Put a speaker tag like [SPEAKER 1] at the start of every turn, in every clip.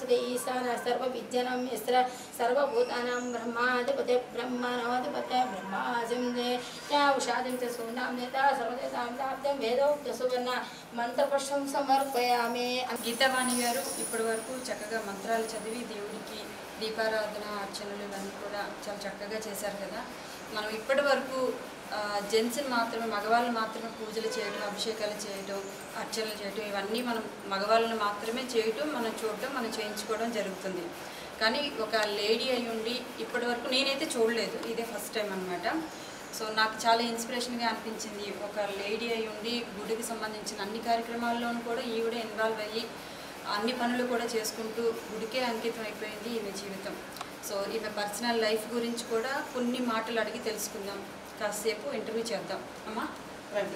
[SPEAKER 1] స్థితి ఈశాన సర్వ విద్యనం మిశ్ర సర్వభూతానాం బ్రహ్మాధిపతి బ్రహ్మణోధిపతి బ్రహ్మాసిం యా ఉషాదిం చ సూనాం నేత సర్వదేతాం ప్రాప్తం వేదోక్త సువర్ణ మంత్రపుష్పం సమర్పయామి
[SPEAKER 2] గీతావాణి గారు ఇప్పటి వరకు చక్కగా మంత్రాలు చదివి దేవుడికి దీపారాధన అర్చనలు ఇవన్నీ కూడా చాలా చక్కగా చేశారు కదా మనం ఇప్పటి వరకు జెంట్స్ని మాత్రమే మగవాళ్ళు మాత్రమే పూజలు చేయడం అభిషేకాలు చేయడం అర్చనలు చేయడం ఇవన్నీ మనం మగవాళ్ళని మాత్రమే చేయటం మనం చూడటం మనం చేయించుకోవడం జరుగుతుంది కానీ ఒక లేడీ అయి ఉండి ఇప్పటి వరకు నేనైతే చూడలేదు ఇదే ఫస్ట్ టైం అనమాట సో నాకు చాలా ఇన్స్పిరేషన్గా అనిపించింది ఒక లేడీ అయి ఉండి గుడికి సంబంధించిన అన్ని కార్యక్రమాల్లోనూ కూడా ఈవిడ ఇన్వాల్వ్ అయ్యి అన్ని పనులు కూడా చేసుకుంటూ గుడికే అంకితం అయిపోయింది ఈమె జీవితం సో ఈమె పర్సనల్ లైఫ్ గురించి కూడా కొన్ని మాటలు అడిగి తెలుసుకుందాం కాసేపు ఇంటర్వ్యూ చేద్దాం అమ్మా రండి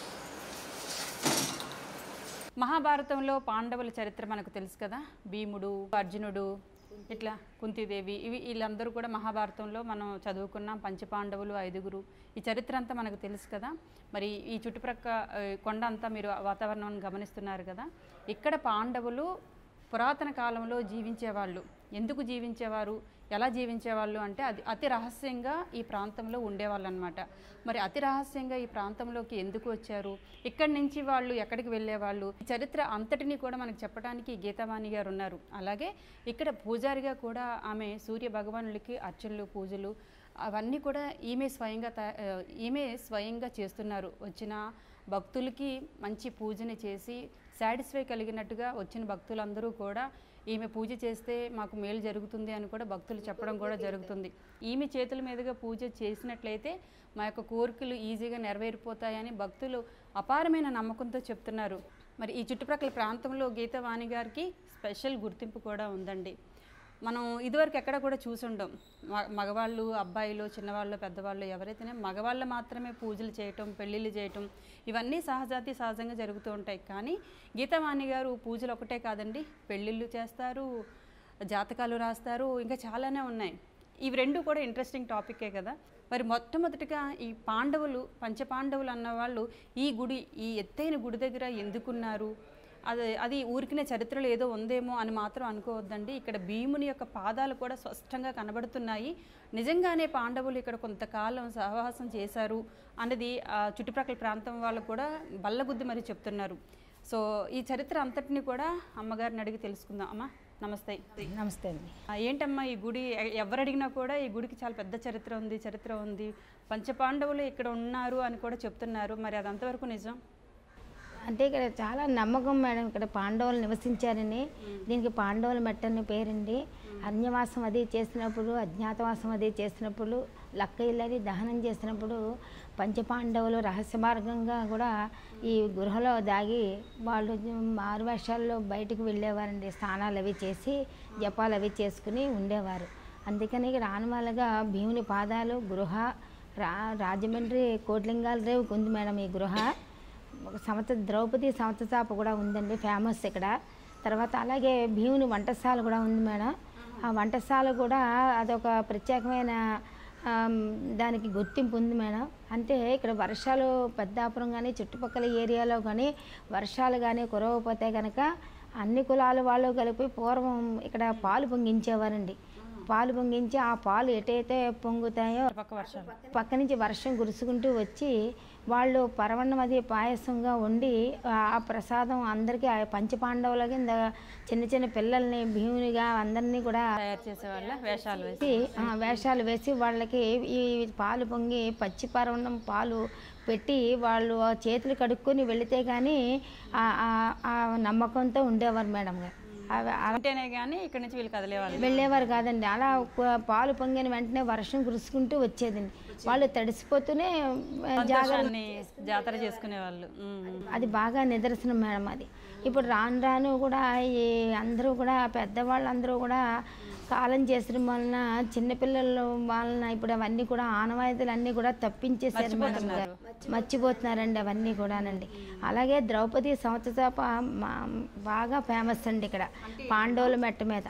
[SPEAKER 2] మహాభారతంలో పాండవుల చరిత్ర మనకు తెలుసు కదా భీముడు అర్జునుడు ఇట్లా కుంతిదేవి ఇవి వీళ్ళందరూ కూడా మహాభారతంలో మనం చదువుకున్నాం పంచపాండవులు ఐదుగురు ఈ చరిత్ర అంతా మనకు తెలుసు కదా మరి ఈ చుట్టుప్రక్క ఆ, కొండ అంతా మీరు వాతావరణం గమనిస్తున్నారు కదా ఇక్కడ పాండవులు పురాతన కాలంలో జీవించేవాళ్ళు ఎందుకు జీవించేవారు ఎలా జీవించేవాళ్ళు అంటే అది అతి రహస్యంగా ఈ ప్రాంతంలో ఉండేవాళ్ళు అనమాట మరి అతి రహస్యంగా ఈ ప్రాంతంలోకి ఎందుకు వచ్చారు ఇక్కడి నుంచి వాళ్ళు ఎక్కడికి వెళ్ళేవాళ్ళు ఈ చరిత్ర అంతటిని కూడా మనకు చెప్పడానికి గీతావాణి గారు ఉన్నారు అలాగే ఇక్కడ పూజారిగా కూడా ఆమె సూర్య భగవానుడికి అర్చనలు పూజలు అవన్నీ కూడా ఈమె స్వయంగా తయా- ఆ, ఈమె స్వయంగా చేస్తున్నారు వచ్చిన భక్తులకి మంచి పూజని చేసి సాటిస్ఫై కలిగినట్టుగా వచ్చిన భక్తులందరూ కూడా ఈమె పూజ చేస్తే మాకు మేలు జరుగుతుంది అని కూడా భక్తులు చెప్పడం కూడా జరుగుతుంది ఈమె చేతుల మీదుగా పూజ చేసినట్లయితే మా యొక్క కోరికలు ఈజీగా నెరవేరిపోతాయని భక్తులు అపారమైన నమ్మకంతో చెప్తున్నారు మరి ఈ చుట్టుప్రక్కల ప్రాంతంలో గీతవాణి గారికి స్పెషల్ గుర్తింపు కూడా ఉందండి మనం ఇదివరకు ఎక్కడ కూడా చూసుండం మ- మగవాళ్ళు అబ్బాయిలు చిన్నవాళ్ళు పెద్దవాళ్ళు ఎవరైతేనే మగవాళ్ళు మాత్రమే పూజలు చేయటం పెళ్ళిళ్ళు చేయటం ఇవన్నీ సహజాతి సహజంగా జరుగుతూ ఉంటాయి కానీ గీతావాణి గారు పూజలు ఒకటే కాదండి పెళ్ళిళ్ళు చేస్తారు జాతకాలు రాస్తారు ఇంకా చాలానే ఉన్నాయి ఇవి రెండు కూడా ఇంట్రెస్టింగ్ టాపికే కదా మరి మొట్టమొదటిగా ఈ పాండవులు పంచపాండవులు అన్నవాళ్ళు ఈ గుడి ఈ ఎత్తైన గుడి దగ్గర ఎందుకున్నారు అది అది ఊరికినే చరిత్రలో ఏదో ఉందేమో అని మాత్రం అనుకోవద్దండి ఇక్కడ భీముని యొక్క పాదాలు కూడా స్పష్టంగా కనబడుతున్నాయి నిజంగానే పాండవులు ఇక్కడ కొంతకాలం సహవాసం చేశారు అన్నది ఆ చుట్టుప్రక్కల ప్రాంతం వాళ్ళు కూడా బల్లగుద్ది మరి చెప్తున్నారు సో ఈ చరిత్ర అంతటిని కూడా అమ్మగారిని అడిగి తెలుసుకుందాం అమ్మ నమస్తే
[SPEAKER 3] నమస్తే అండి
[SPEAKER 2] ఆ, ఏంటమ్మా ఈ గుడి ఎ- ఎవరు అడిగినా కూడా ఈ గుడికి చాలా పెద్ద చరిత్ర ఉంది చరిత్ర ఉంది పంచపాండవులు ఇక్కడ ఉన్నారు అని కూడా చెప్తున్నారు మరి అది అంతవరకు నిజం
[SPEAKER 3] అంటే ఇక్కడ చాలా నమ్మకం మేడం ఇక్కడ పాండవులు నివసించారని దీనికి పాండవుల మెట్ట అని పేరండి అన్యవాసం అది చేసినప్పుడు అజ్ఞాతవాసం అది చేసినప్పుడు లక్క ఇల్లని దహనం చేసినప్పుడు పంచపాండవులు రహస్య మార్గంగా కూడా ఈ గృహలో దాగి వాళ్ళు మారువేషాల్లో బయటకు వెళ్ళేవారండి స్నానాలు అవి చేసి జపాలు అవి చేసుకుని ఉండేవారు అందుకని ఇక్కడ ఆనవాళ్ళగా భీముని పాదాలు గృహ రా రాజమండ్రి కోట్లింగాల రేవుకి ఉంది మేడం ఈ గృహ ఒక సమత ద్రౌపది సమతచాప కూడా ఉందండి ఫేమస్ ఇక్కడ తర్వాత అలాగే భీముని వంటశాల కూడా ఉంది మేడం ఆ వంటశాల కూడా అదొక ప్రత్యేకమైన ఆమ్, దానికి గుర్తింపు ఉంది మేడం అంటే ఇక్కడ వర్షాలు పెద్దాపురం కానీ చుట్టుపక్కల ఏరియాలో కానీ వర్షాలు కానీ కురవకపోతే కనుక అన్ని కులాల వాళ్ళు కలిపి పూర్వం ఇక్కడ పాలు పొంగించేవారండి పాలు పొంగించి ఆ పాలు ఎటైతే పొంగుతాయో
[SPEAKER 2] పక్క వర్షాలు
[SPEAKER 3] పక్క నుంచి వర్షం కురుసుకుంటూ వచ్చి వాళ్ళు పరవన్నం అది పాయసంగా వండి ఆ ప్రసాదం అందరికీ ఆ పంచపాండవుల కింద చిన్న చిన్న పిల్లల్ని భీమునిగా అందరినీ కూడా
[SPEAKER 2] తయారు చేసే వాళ్ళ వేషాలు వేసి
[SPEAKER 3] వేసి ఆ, వేషాలు వేసి వాళ్ళకి ఈ పాలు పొంగి పచ్చి పరవన్నం పాలు పెట్టి వాళ్ళు ఆ చేతులు కడుక్కొని వెళితే కానీ ఆ- ఆ- ఆ నమ్మకంతో ఉండేవారు మేడం గారు అవి అలా
[SPEAKER 2] అంటేనే కానీ ఇక్కడ నుంచి వీళ్ళు కదిలేవాళ్ళు
[SPEAKER 3] వెళ్ళేవారు కాదండి అలా ఒక పాలు పొంగిన వెంటనే వర్షం కురుసుకుంటూ వచ్చేదండి వాళ్ళు తడిసిపోతూనే ఆ, జాగ్రత్త
[SPEAKER 2] సంతోషాన్ని జాతర చేసుకునేవాళ్ళు ఉమ్.
[SPEAKER 3] అది బాగా నిదర్శనం మేడం అది ఇప్పుడు రాను రాను కూడా ఈ అందరూ కూడా పెద్దవాళ్ళు అందరూ కూడా కాలం చేసిన వలన చిన్నపిల్లల వలన ఇప్పుడు అవన్నీ కూడా ఆనవాయితీలు అన్నీ కూడా తప్పించేసారు మేడం గారు మర్చిపోతున్నారండి అవన్నీ కూడానండి అలాగే ద్రౌపది సంవత్సరపు బాగా ఫేమస్ అండి ఇక్కడ పాండవుల మెట్ట మీద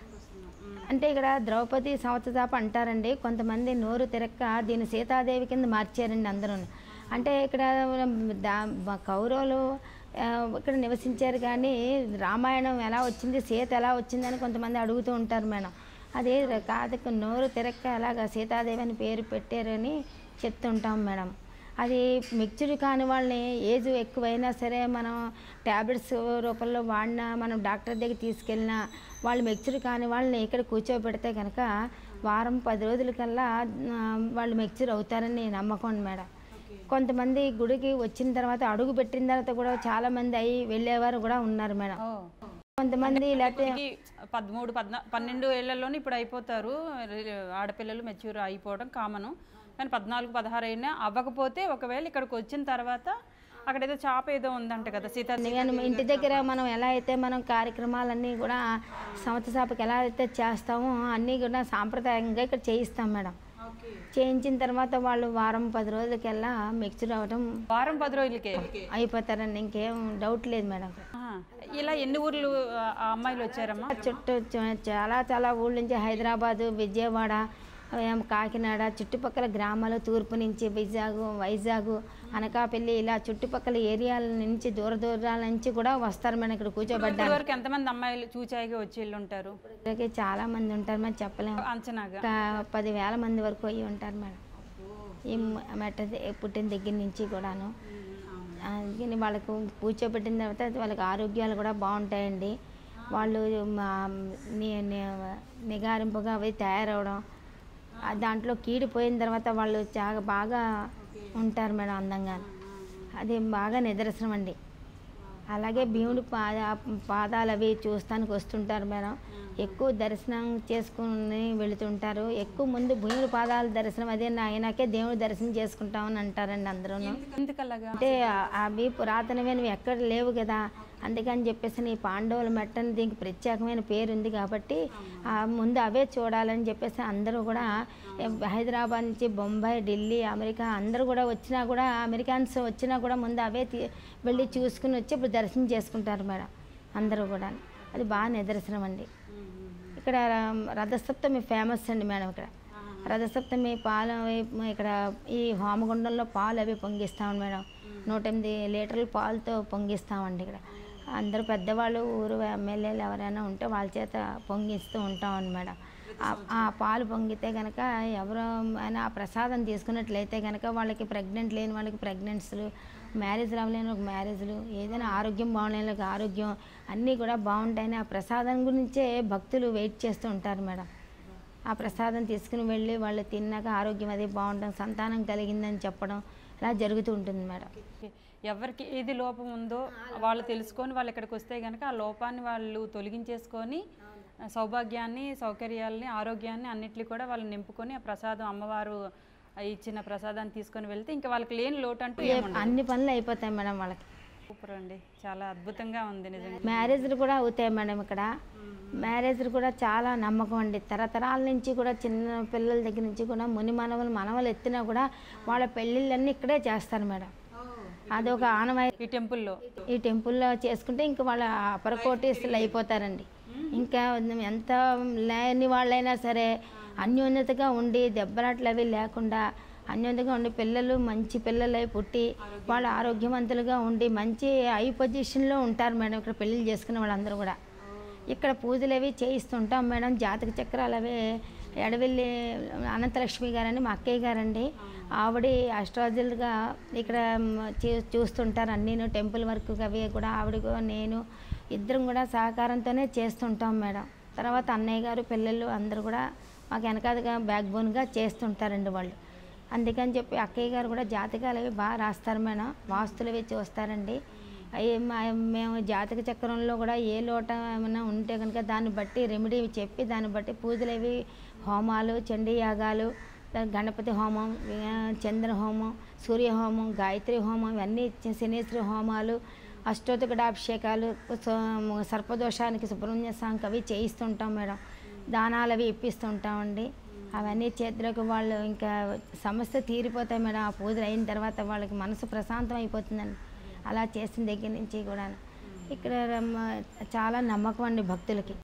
[SPEAKER 3] అంటే ఇక్కడ ద్రౌపది సంవత్సరపు అంటారండి కొంతమంది నోరు తిరక్క దీన్ని సీతాదేవి కింద మార్చారండి అందరూ అంటే ఇక్కడ దా కౌరవులు ఆ, ఇక్కడ నివసించారు కానీ రామాయణం ఎలా వచ్చింది సీత ఎలా వచ్చిందని కొంతమంది అడుగుతూ ఉంటారు మేడం అదే కాదు నోరు తిరక్క అలాగా సీతాదేవి అని పేరు పెట్టారని చెప్తుంటాం మేడం అది మిక్చర్ కాని వాళ్ళని ఏజ్ ఎక్కువైనా సరే మనం ట్యాబ్లెట్స్ రూపంలో వాడినా మనం డాక్టర్ దగ్గర తీసుకెళ్ళినా వాళ్ళు మెక్చర్ కాని వాళ్ళని ఇక్కడ కూర్చోబెడితే కనుక వారం పది రోజుల కల్లా ఆ, వాళ్ళు మెక్చర్ అవుతారని నమ్మకం మేడం కొంతమంది గుడికి వచ్చిన తర్వాత అడుగు పెట్టిన తర్వాత కూడా చాలా మంది అయి వెళ్ళేవారు కూడా ఉన్నారు మేడం
[SPEAKER 2] ఓ
[SPEAKER 3] కొంతమంది లేకపోతే
[SPEAKER 2] ఈ పదమూడు పద్నా పన్నెండు ఏళ్లలోనే ఇప్పుడు అయిపోతారు రి- ఆడపిల్లలు మెచ్యూర్ అయిపోవడం కామను కానీ పద్నాలుగు పదహారు అయినా అవ్వకపోతే ఒకవేళ ఇక్కడికి వచ్చిన తర్వాత అక్కడ ఏదో చాప ఏదో ఉందంట కదా సీత
[SPEAKER 3] అందుకని ఇంటి దగ్గర మనం ఎలా అయితే మనం కార్యక్రమాలన్నీ కూడా సంవత్సరాపకి ఎలా అయితే చేస్తామో అన్నీ కూడా సాంప్రదాయంగా ఇక్కడ చేయిస్తాం మేడం చేయించిన తర్వాత వాళ్ళు వారం పది రోజులకెల్లా మిక్చర్ అవ్వడం
[SPEAKER 2] వారం పది రోజులకే
[SPEAKER 3] అయిపోతారండి ఇంకేం డౌట్ లేదు మేడం
[SPEAKER 2] ఆ, ఇలా ఎన్ని ఊర్లు ఆ ఆ అమ్మాయిలు వచ్చారమ్మా
[SPEAKER 3] చుట్టూ చ- చాలా చాలా ఊళ్ళ నుంచి హైదరాబాదు విజయవాడ ఏం కాకినాడ చుట్టుపక్కల గ్రామాలు తూర్పు నుంచి వైజాగ్ వైజాగ్ అనకాపల్లి ఇలా చుట్టుపక్కల ఏరియాల నుంచి దూర దూరాల నుంచి కూడా వస్తారు మేడం ఇక్కడ కూర్చోబడ్డానికి
[SPEAKER 2] ఇప్పటి వరకు ఎంతమంది అమ్మాయిలు చూచాయిగా వచ్చి వెళ్ళి ఉంటారు
[SPEAKER 3] ఇక్కడికి చాలా మంది ఉంటారు మేము చెప్పలేము
[SPEAKER 2] అంచనాగా
[SPEAKER 3] ఒక పదివేల మంది వరకు అయ్యి ఉంటారు మేడం ఈ మ- మెట్ట ద- పుట్టిన దగ్గర నుంచి కూడాను అందుకని వాళ్ళకు కూర్చోబెట్టిన తర్వాత వాళ్ళకి ఆరోగ్యాలు కూడా బాగుంటాయండి వాళ్ళు మా ని- ని- నిగారింపుగా అవి తయారవడం ఆ దాంట్లో కీడిపోయిన తర్వాత వాళ్ళు చాలా బాగా ఉంటారు మేడం అందంగా అది బాగా నిదర్శనం అండి అలాగే భీముడి పాద పాదాలు అవి చూస్తానికి వస్తుంటారు మేడం ఎక్కువ దర్శనం చేసుకుని వెళుతుంటారు ఎక్కువ ముందు భీముడి పాదాల దర్శనం అదే నాయనకే దేవుడి దర్శనం చేసుకుంటామని అంటారండి అందరూ
[SPEAKER 2] ఎందుకలాగా
[SPEAKER 3] అంటే ఆ- అవి పురాతనమైనవి ఎక్కడ లేవు కదా అందుకని చెప్పేసి ఈ పాండవుల మెట్టని దీనికి ప్రత్యేకమైన పేరు ఉంది కాబట్టి ఆ ముందు అవే చూడాలని చెప్పేసి అందరూ కూడా ఏ, హైదరాబాద్ నుంచి బొంబాయి ఢిల్లీ అమెరికా అందరూ కూడా వచ్చినా కూడా అమెరికన్స్ వచ్చినా కూడా ముందు అవే తీ- వెళ్ళి చూసుకుని వచ్చి ఇప్పుడు దర్శనం చేసుకుంటారు మేడం అందరూ కూడా అది బాగా నిదర్శనం అండి ఇక్కడ రథసప్తమి ఫేమస్ అండి మేడం ఇక్కడ రథసప్తమి పాలు అవి ఇక్కడ ఈ హోమగుండంలో పాలు అవి పొంగిస్తామండి మేడం నూట ఎనిమిది లీటర్ల పాలతో పొంగిస్తామండి ఇక్కడ అందరూ పెద్దవాళ్ళు ఊరు ఎమ్మెల్యేలు ఎవరైనా ఉంటే వాళ్ళ చేత పొంగిస్తూ ఉంటామండి మేడం ఆ- ఆ పాలు పొంగితే కనుక ఎవరు అయినా ఆ ప్రసాదం తీసుకున్నట్లయితే కనుక వాళ్ళకి ప్రెగ్నెంట్ లేని వాళ్ళకి ప్రెగ్నెన్సీలు మ్యారేజ్ రావలేని ఒక మ్యారేజ్లు ఏదైనా ఆరోగ్యం బాగులేని వాళ్ళకి ఆరోగ్యం అన్నీ కూడా బాగుంటాయని ఆ ప్రసాదం గురించే భక్తులు వెయిట్ చేస్తూ ఉంటారు మేడం ఆ ప్రసాదం తీసుకుని వెళ్ళి వాళ్ళు తిన్నాక ఆరోగ్యం అది బాగుండడం సంతానం కలిగిందని చెప్పడం ఇలా జరుగుతూ ఉంటుంది మేడం
[SPEAKER 2] ఎవరికి ఏది లోపం ఉందో వాళ్ళు తెలుసుకొని వాళ్ళు ఇక్కడికి వస్తే కనుక ఆ లోపాన్ని వాళ్ళు తొలగించేసుకొని ఆ, సౌభాగ్యాన్ని సౌకర్యాలని ఆరోగ్యాన్ని అన్నిటిని కూడా వాళ్ళు నింపుకొని ఆ ప్రసాదం అమ్మవారు ఇచ్చిన ప్రసాదాన్ని తీసుకొని వెళ్తే ఇంకా వాళ్ళకి లేని లోటు అంటూ ఏముండదు
[SPEAKER 3] అన్ని పనులు అయిపోతాయి మేడం వాళ్ళకి
[SPEAKER 2] సూపర్ అండి చాలా అద్భుతంగా ఉంది నిజంగా
[SPEAKER 3] మ్యారేజ్లు కూడా అవుతాయి మేడం ఇక్కడ మ్యారేజ్లు కూడా చాలా నమ్మకం అండి తరతరాల నుంచి కూడా చిన్న పిల్లల దగ్గర నుంచి కూడా ముని మనవలు మనవలు ఎత్తినా కూడా వాళ్ళ పెళ్ళిళ్ళన్నీ ఇక్కడే చేస్తారు మేడం అదొక ఆనవాయి
[SPEAKER 2] ఈ టెంపుల్లో
[SPEAKER 3] ఈ టెంపుల్లో చేసుకుంటే ఇంకా వాళ్ళ అపరకోటీసులు అయిపోతారండి ఇంకా ఎంత లేని వాళ్ళైనా సరే అన్యోన్యతగా ఉండి దెబ్బలాట్లు అవి లేకుండా అన్యోన్యతగా ఉండి పిల్లలు మంచి పిల్లలై పుట్టి వాళ్ళు ఆరోగ్యవంతులుగా ఉండి మంచి ఐ పొజిషన్లో ఉంటారు మేడం ఇక్కడ పెళ్ళిళ్ళు చేసుకునే వాళ్ళందరూ కూడా ఇక్కడ పూజలు అవి చేయిస్తుంటాం మేడం జాతక చక్రాలు అవి ఎడవెల్లి అనంతలక్ష్మి గారని మా అక్కయ్య గారండి ఆవిడ అస్ట్రాలజర్గా ఇక్కడ మ్, చూ- చూస్తుంటారు అన్నీను టెంపుల్ వర్క్ అవి కూడా ఆవిడ కూడా నేను ఇద్దరం కూడా సహకారంతోనే చేస్తుంటాం మేడం తర్వాత అన్నయ్య గారు పిల్లలు అందరూ కూడా మాకు వెనకాదగా బ్యాక్ బోన్గా చేస్తుంటారండి వాళ్ళు అందుకని చెప్పి అక్కయ్య గారు కూడా జాతకాలు అవి బాగా రాస్తారు మేడం వాస్తులు అవి చూస్తారండి అవి మా- మేము జాతక చక్రంలో కూడా ఏ లోట ఏమైనా ఉంటే కనుక దాన్ని బట్టి రెమెడీ చెప్పి దాన్ని బట్టి పూజలు అవి హోమాలు చండీ యాగాలు దా- గణపతి హోమం ఆ, చంద్ర హోమం సూర్య హోమం గాయత్రి హోమం ఇవన్నీ చి- శనీశ్వరి హోమాలు అష్టోత్తకడాభిషేకాలు సో- సర్పదోషానికి సుబ్రహ్మణ్య స్వామికి అవి చేయిస్తుంటాం మేడం దానాలు అవి ఇప్పిస్తుంటామండి అవన్నీ చేతులకు వాళ్ళు ఇంకా సమస్య తీరిపోతాయి మేడం ఆ పూజలు అయిన తర్వాత వాళ్ళకి మనసు ప్రశాంతం అయిపోతుందండి అలా చేసిన దగ్గర నుంచి కూడా ఇక్కడ రమ్మ- చాలా నమ్మకం అండి భక్తులకి